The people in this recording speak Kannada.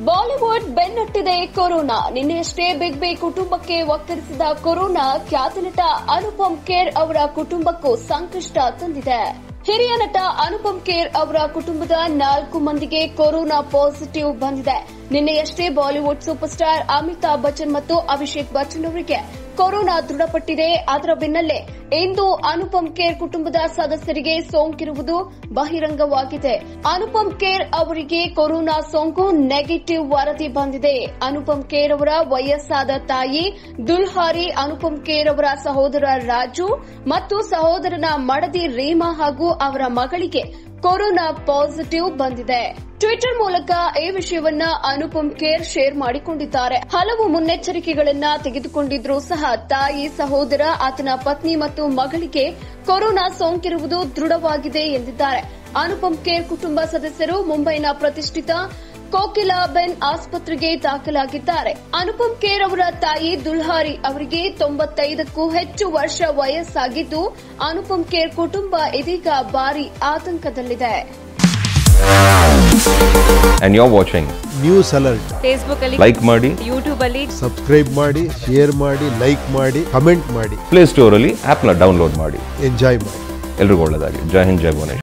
ಬಾಲಿವುಡ್ ಬೆನ್ನಟ್ಟಿದೆ ಕೊರೋನಾ ನಿನ್ನೆಯಷ್ಟೇ ಬಿಗ್ ಬಿ ಕುಟುಂಬಕ್ಕೆ ಒಕ್ಕರಿಸಿದ ಕೊರೋನಾ ಖ್ಯಾತ ನಟ ಅನುಪಮ್ ಖೇರ್ ಅವರ ಕುಟುಂಬಕ್ಕೂ ಸಂಕಷ್ಟ ತಂದಿದೆ ಹಿರಿಯ ನಟ ಅನುಪಮ್ ಖೇರ್ ಅವರ ಕುಟುಂಬದ ನಾಲ್ಕು ಮಂದಿಗೆ ಕೊರೋನಾ ಪಾಸಿಟಿವ್ ಬಂದಿದೆ ನಿನ್ನೆಯಷ್ಟೇ Bollywood super star Amitabh Bachchan ಮತ್ತು ಅಭಿಷೇಕ್ ಬಚ್ಚನ್ ಅವರಿಗೆ ಕೊರೋನಾ ದೃಢಪಟ್ಟಿದೆ ಅದರ ಬೆನ್ನಲ್ಲೇ ಇಂದು ಅನುಪಮ್ ಖೇರ್ ಕುಟುಂಬದ ಸದಸ್ಯರಿಗೆ ಸೋಂಕಿರುವುದು ಬಹಿರಂಗವಾಗಿದೆ ಅನುಪಮ್ ಖೇರ್ ಅವರಿಗೆ ಕೊರೋನಾ ಸೋಂಕು ನೆಗೆಟಿವ್ ವರದಿ ಬಂದಿದೆ ಅನುಪಮ್ ಖೇರ್ ಅವರ ವಯಸ್ಸಾದ ತಾಯಿ ದುಲ್ಹಾರಿ ಅನುಪಮ್ ಖೇರ್ ಅವರ ಸಹೋದರ ರಾಜು ಮತ್ತು ಸಹೋದರನ ಮಡದಿ ರೀಮಾ ಹಾಗೂ ಅವರ ಮಗಳಿಗೆ ಕೊರೋನಾ ಪಾಸಿಟಿವ್ ಬಂದಿದೆ ಟ್ವಿಟರ್ ಮೂಲಕ ಈ ವಿಷಯವನ್ನ ಅನುಪಮ್ ಖೇರ್ ಶೇರ್ ಮಾಡಿಕೊಂಡಿದ್ದಾರೆ ಹಲವು ಮುನ್ನೆಚ್ಚರಿಕೆಗಳನ್ನ ತೆಗೆದುಕೊಂಡಿದ್ರೂ ಸಹ ತಾಯಿ ಸಹೋದರ ಆತನ ಪತ್ನಿ ಮತ್ತು ಮಗಳಿಗೆ ಕೊರೋನಾ ಸೋಂಕಿರುವುದು ದೃಢವಾಗಿದೆ ಎಂದಿದ್ದಾರೆ ಅನುಪಮ್ ಖೇರ್ ಕುಟುಂಬ ಸದಸ್ಯರು ಮುಂಬೈನ ಪ್ರತಿಷ್ಠಿತ ಕೋಕಿಲಾಬೆನ್ ಆಸ್ಪತ್ರೆಗೆ ದಾಖಲಾಗಿದ್ದಾರೆ ಅನುಪಮ್ ಖೇರ್ ಅವರ ತಾಯಿ ದುಲ್ಹಾರಿ ಅವರಿಗೆ ತೊಂಬತ್ತೈದಕ್ಕೂ ಹೆಚ್ಚು ವರ್ಷ ವಯಸ್ಸಾಗಿದ್ದು ಅನುಪಮ್ ಖೇರ್ ಕುಟುಂಬ ಇದೀಗ ಭಾರಿ ಆತಂಕದಲ್ಲಿದೆ and you're watching. News alert Facebook ಅಲ್ಲಿ Like ಮಾಡಿ ಯೂಟ್ಯೂಬ್ ಅಲ್ಲಿ ಸಬ್ಸ್ಕ್ರೈಬ್ ಮಾಡಿ ಶೇರ್ ಮಾಡಿ ಲೈಕ್ ಮಾಡಿ ಕಮೆಂಟ್ ಮಾಡಿ ಪ್ಲೇ ಸ್ಟೋರಲ್ಲಿ ಆ್ಯಪ್ನ ಡೌನ್ಲೋಡ್ ಮಾಡಿ ಎಂಜಾಯ್ ಮಾಡಿ ಎಲ್ರಿಗೂ ಒಳ್ಳೆಯದಾಗಿ ಜೈ ಹಿಂದ್ ಜೈ ಭುವನೇಶ್ವರ್